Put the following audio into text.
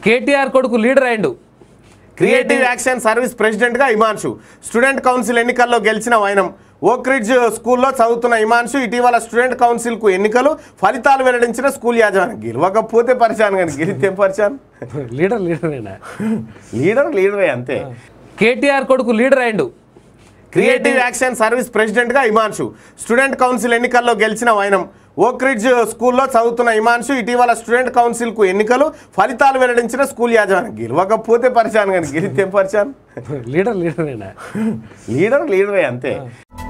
కేటీఆర్ కొడుకు లీడర్ అయిండు creative action service ప్రెసిడెంట్గా ఇమాన్షు స్టూడెంట్ కౌన్సిల్ ఎన్నికల్లో గెలిచిన వైనం ఓక్రిడ్జ్ స్కూల్లో చదువుతున్న ఇమాన్షు ఇటీవల స్టూడెంట్ కౌన్సిల్కు ఎన్నికలు ఫలితాలు వెల్లడించిన స్కూల్ యాజమాన్యం గెలవకపోతే పరిచాను కానీ గెలిస్తే ఏం పరిచాను లీడర్ లీడరేనా లీడర్ లీడరే అంతే కేటీఆర్ కొడుకు లీడర్ అయిండు క్రియేటివ్ యాక్షన్ సర్వీస్ ప్రెసిడెంట్గా ఇమాన్షు స్టూడెంట్ కౌన్సిల్ ఎన్నికల్లో గెలిచిన వైనం ఓక్రిడ్జ్ స్కూల్లో చదువుతున్న ఇమాన్షు ఇటీవల స్టూడెంట్ కౌన్సిల్కు ఎన్నికలు ఫలితాలు వెల్లడించిన స్కూల్ యాజమాన్యం గెలవకపోతే పరిచాను కానీ గెలిస్తే ఏం పరిచాను లీడర్ లీడరేనా లీడర్ లీడరే అంతే